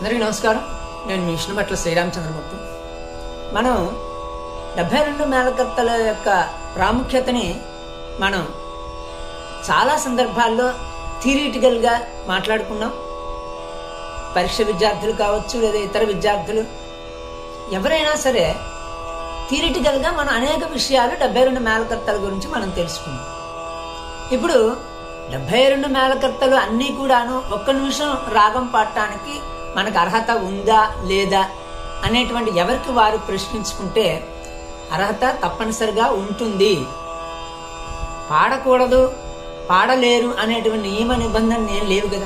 అందరికీ నమస్కారం నేను మీ విష్ణుభట్ల శ్రీరామచంద్రమూర్తి మనం డెబ్బై రెండు మేళకర్తల యొక్క ప్రాముఖ్యతని మనం చాలా సందర్భాల్లో థియరిటికల్గా మాట్లాడుకున్నాం పరీక్ష విద్యార్థులు కావచ్చు లేదా ఇతర విద్యార్థులు ఎవరైనా సరే థియరిటికల్గా మనం అనేక విషయాలు డెబ్బై రెండు మేళకర్తల గురించి మనం తెలుసుకున్నాం ఇప్పుడు డెబ్బై రెండు మేళకర్తలు అన్నీ కూడాను ఒక్క నిమిషం రాగం పాడటానికి మనకు అర్హత ఉందా లేదా అనేటువంటి ఎవరికి వారు ప్రశ్నించుకుంటే అర్హత తప్పనిసరిగా ఉంటుంది పాడకూడదు పాడలేరు అనేటువంటి నియమ నిబంధన నేను లేవు కదా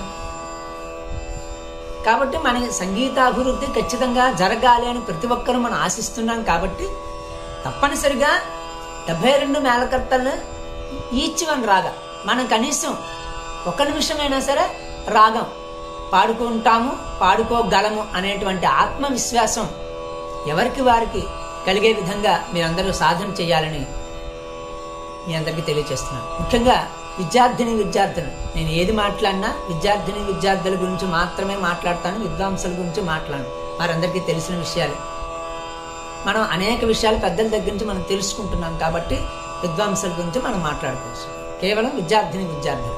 కాబట్టి మనకి సంగీతాభివృద్ధి ఖచ్చితంగా జరగాలి అని ప్రతి ఒక్కరూ మనం ఆశిస్తున్నాం కాబట్టి తప్పనిసరిగా డెబ్బై రెండు మేళకర్తలను ఈచ్ వన్ రాగా మనం కనీసం ఒక నిమిషమైనా సరే రాగం పాడుకుంటాము పాడుకోగలము అనేటువంటి ఆత్మవిశ్వాసం ఎవరికి వారికి కలిగే విధంగా మీరందరూ సాధన చేయాలని మీ అందరికీ తెలియజేస్తున్నాను ముఖ్యంగా విద్యార్థిని విద్యార్థులు నేను ఏది మాట్లాడినా విద్యార్థిని విద్యార్థుల గురించి మాత్రమే మాట్లాడతాను విద్వాంసుల గురించి మాట్లాడను వారందరికీ తెలిసిన విషయాలు మనం అనేక విషయాలు పెద్దల దగ్గర నుంచి మనం తెలుసుకుంటున్నాం కాబట్టి విద్వాంసుల గురించి మనం మాట్లాడుకోవచ్చు కేవలం విద్యార్థిని విద్యార్థులు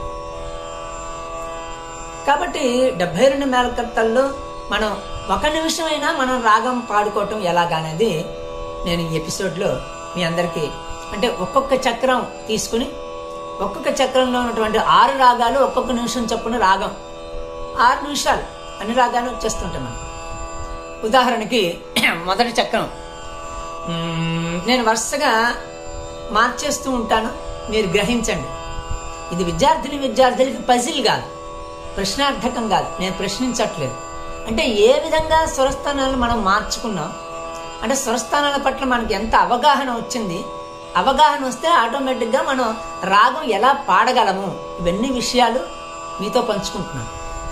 కాబట్టి డెబ్బై రెండు మేళకర్తల్లో మనం ఒక నిమిషమైనా మనం రాగం పాడుకోవటం ఎలాగనేది నేను ఈ ఎపిసోడ్లో మీ అందరికీ అంటే ఒక్కొక్క చక్రం తీసుకుని ఒక్కొక్క చక్రంలో ఉన్నటువంటి ఆరు రాగాలు ఒక్కొక్క నిమిషం చొప్పున రాగం ఆరు నిమిషాలు అన్ని రాగాలు వచ్చేస్తుంటాయి మనం ఉదాహరణకి మొదటి చక్రం మ్మ్, నేను వరుసగా మార్చేస్తూ ఉంటాను మీరు గ్రహించండి ఇది విద్యార్థిని విద్యార్థులకి పజిల్ కాదు ప్రశ్నార్థకం కాదు నేను ప్రశ్నించట్లేదు అంటే ఏ విధంగా స్వరస్థానాలు మనం మార్చుకున్నాం అంటే స్వరస్థానాల పట్ల మనకి ఎంత అవగాహన వచ్చింది అవగాహన వస్తే ఆటోమేటిక్గా మనం రాగం ఎలా పాడగలము ఇవన్నీ విషయాలు మీతో పంచుకుంటున్నాను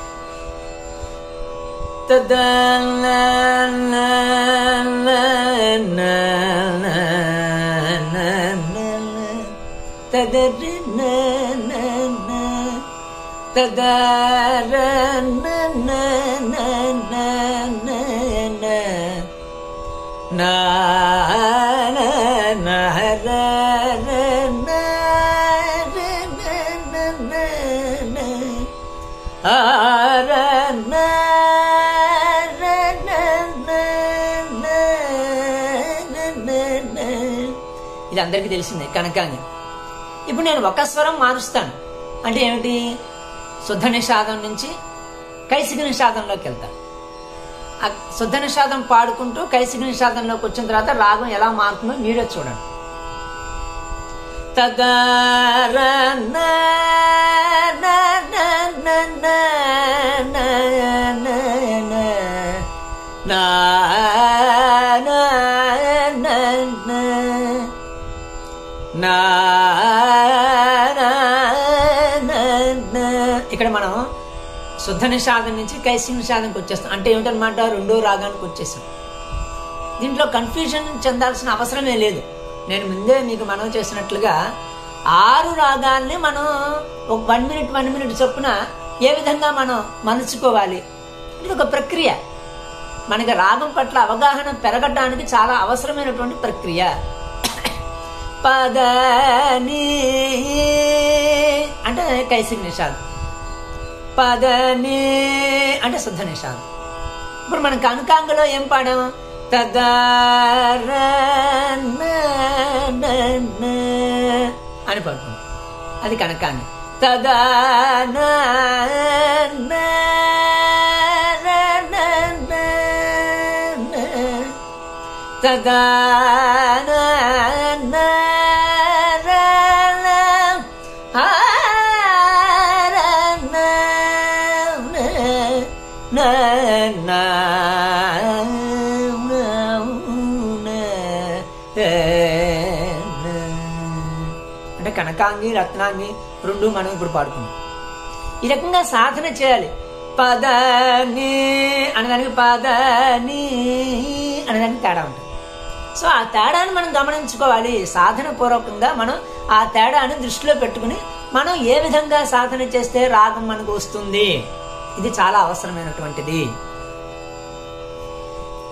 ఇది అందరికీ తెలిసిందే కనకాంగి ఇప్పుడు నేను ఒక స్వరం మారుస్తాను అంటే ఏమిటి శుద్ధ నిషాదం నుంచి కైసిక నిషాదంలోకి వెళ్తాను ఆ శుద్ధ నిషాదం పాడుకుంటూ కైసిక నిషాదంలోకి వచ్చిన తర్వాత రాగం ఎలా మారుతుందో మీరే చూడండి తదరన ఇక్కడ మనం శుద్ధ నిషాదం నుంచి కైసి నిషాదంకి వచ్చేస్తాం అంటే ఏమిటనమాట రెండో రాగానికి వచ్చేసాం దీంట్లో కన్ఫ్యూజన్ చెందాల్సిన అవసరమే లేదు నేను ముందే మీకు మనం చేసినట్లుగా ఆరు రాగాల్ని మనం ఒక వన్ మినిట్ వన్ మినిట్ చొప్పున ఏ విధంగా మనం మలుచుకోవాలి ఇది ఒక ప్రక్రియ మనకి రాగం పట్ల అవగాహన పెరగడానికి చాలా అవసరమైనటువంటి ప్రక్రియ పదని అంటే కైసిక నిషాదం పదని అంటే శుద్ధ నిషాదం ఇప్పుడు మనం కనకాంగలో ఏం పాడాం తదార అని పడుకున్నాం అది కనకాంగి తదాన తదాన అంటే కనకాంగి రత్నాంగి రెండు మనం ఇప్పుడు పాడుకున్నాం ఈ రకంగా సాధన చేయాలి పదని అనడానికి పదని అనడానికి తేడా ఉంటుంది సో ఆ తేడాను మనం గమనించుకోవాలి సాధన పూర్వకంగా మనం ఆ తేడాను దృష్టిలో పెట్టుకుని మనం ఏ విధంగా సాధన చేస్తే రాగం మనకు వస్తుంది ఇది చాలా అవసరమైనటువంటిది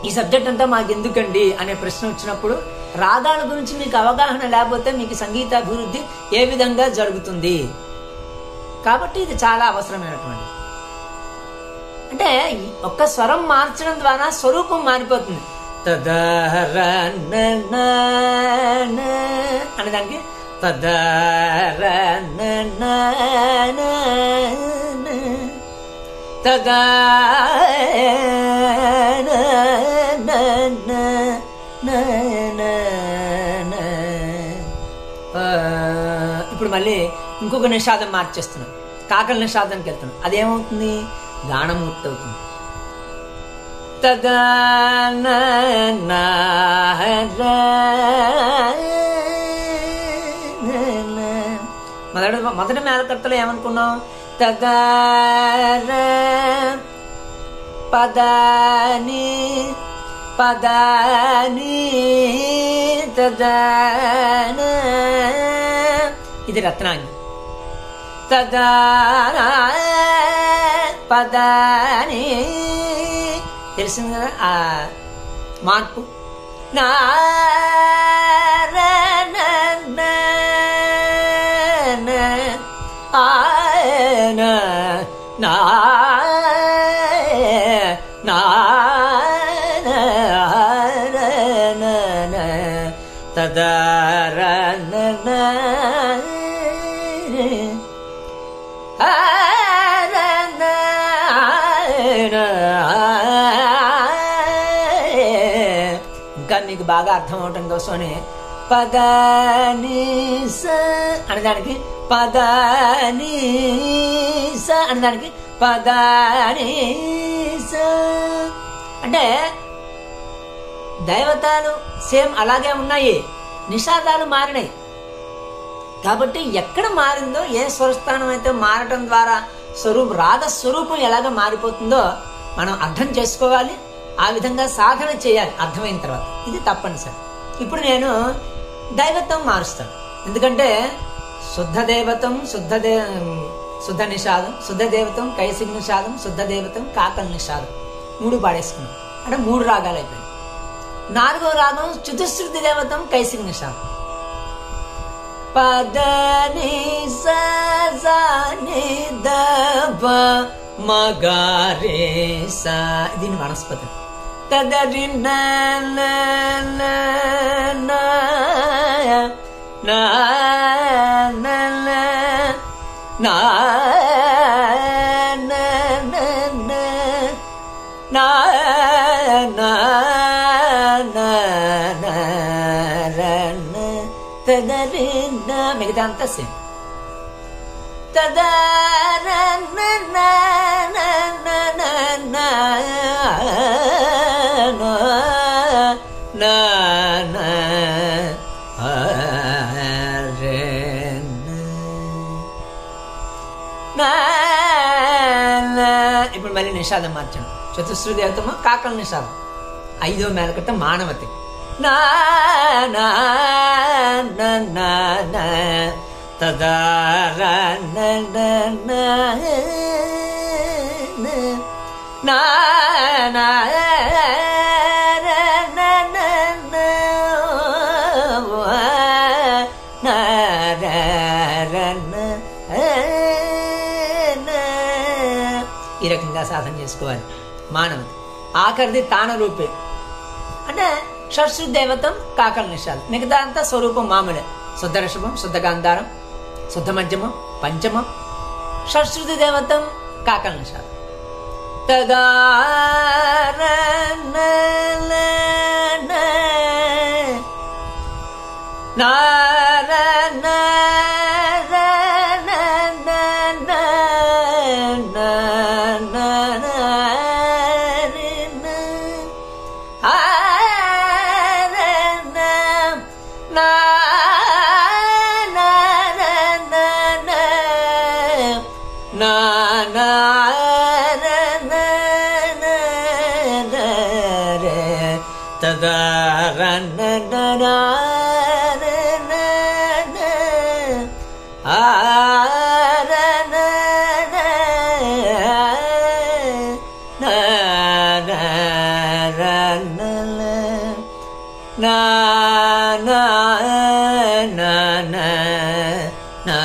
ఈ సబ్జెక్ట్ అంతా మాకు ఎందుకండి అనే ప్రశ్న వచ్చినప్పుడు రాగాల గురించి మీకు అవగాహన లేకపోతే మీకు సంగీతాభివృద్ధి ఏ విధంగా జరుగుతుంది కాబట్టి ఇది చాలా అవసరమైనటువంటి అంటే ఈ ఒక్క స్వరం మార్చడం ద్వారా స్వరూపం మారిపోతుంది తదరనన అనే దానికి తదరనన ఇప్పుడు మళ్ళీ ఇంకొక నిషాదం మార్చేస్తున్నాం కాకల నిషాదానికి వెళ్తున్నాం అదేమవుతుంది గానమూర్తి అవుతుంది మొదటి మొదటి మేలకర్తలు ఏమనుకున్నాం తదార పదాని పదాని తదాన ఇది రత్నాంగి తదాన పదాని తెలిసింది కదా ఆ మార్పు నాయన నా తదరన ఇంకా మీకు బాగా అర్థం అవటం కోసమని పదని అనేదానికి పదని అనేదానికి పదని అంటే దైవతాలు సేమ్ అలాగే ఉన్నాయి నిషాదాలు మారినాయి కాబట్టి ఎక్కడ మారిందో ఏ స్వరస్థానం అయితే మారటం ద్వారా స్వరూపం రాగ స్వరూపం ఎలాగ మారిపోతుందో మనం అర్థం చేసుకోవాలి ఆ విధంగా సాధన చేయాలి అర్థమైన తర్వాత ఇది తప్పనిసరి ఇప్పుడు నేను దైవత్వం మారుస్తాను ఎందుకంటే శుద్ధ దేవతం శుద్ధ దే శుద్ధ నిషాదం శుద్ధ దేవతం కైసిగ్ నిషాదం శుద్ధ దేవతం కాకల్ నిషాదం మూడు పాడేసుకున్నాం అంటే మూడు రాగాలు అయిపోయాయి నాలుగో రాగం చతుశ్రుతి దేవతం కైసిగ్ నిషాదం పదని సని దబ మగారే సా దీని వనస్పతి తదరి తదరిన మిగతా అంతా సేమ్ ఇప్పుడు మళ్ళీ నిషాదం మార్చాను చతుశ్రుతి దేవతమో కాకల నిషాదం ఐదో మేలకట్ట మానవతి నా నా నా నా నా తదార నా నా నా నా నా ఈ రకంగా సాధన చేసుకోవాలి మానవుడు ఆఖరిది తాన రూపే అంటే షట్సు దేవతం కాకల నిషాలు మిగతా అంతా స్వరూపం మామూలే శుద్ధ ఋషభం శుద్ధ గాంధారం శుద్ధ మధ్యమం పంచమం షట్శ్రుతి దేవతం కాకల నిషాలు నా నా నా నా నా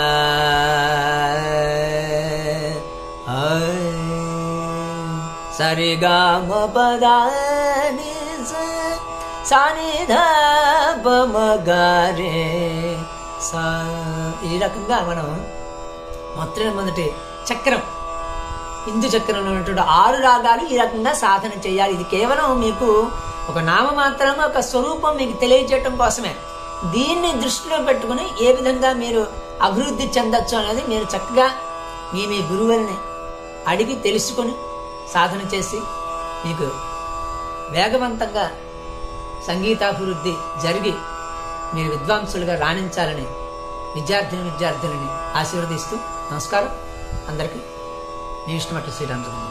సరిగా మపదాని సానిధా బమగారే సా ఈ రకంగా మనం మొట్టమొదటి చక్రం హిందూ చక్రంలో ఉన్నటువంటి ఆరు రాగాలు ఈ రకంగా సాధన చేయాలి ఇది కేవలం మీకు ఒక నామమాత్రం ఒక స్వరూపం మీకు తెలియజేయటం కోసమే దీన్ని దృష్టిలో పెట్టుకుని ఏ విధంగా మీరు అభివృద్ధి చెందొచ్చు అనేది మీరు చక్కగా మీ మీ గురువుల్ని అడిగి తెలుసుకొని సాధన చేసి మీకు వేగవంతంగా సంగీతాభివృద్ధి జరిగి మీరు విద్వాంసులుగా రాణించాలని విద్యార్థిని విద్యార్థులని ఆశీర్వదిస్తూ నమస్కారం అందరికీ మీ ఇష్టమట్టు శ్రీరామచంద్ర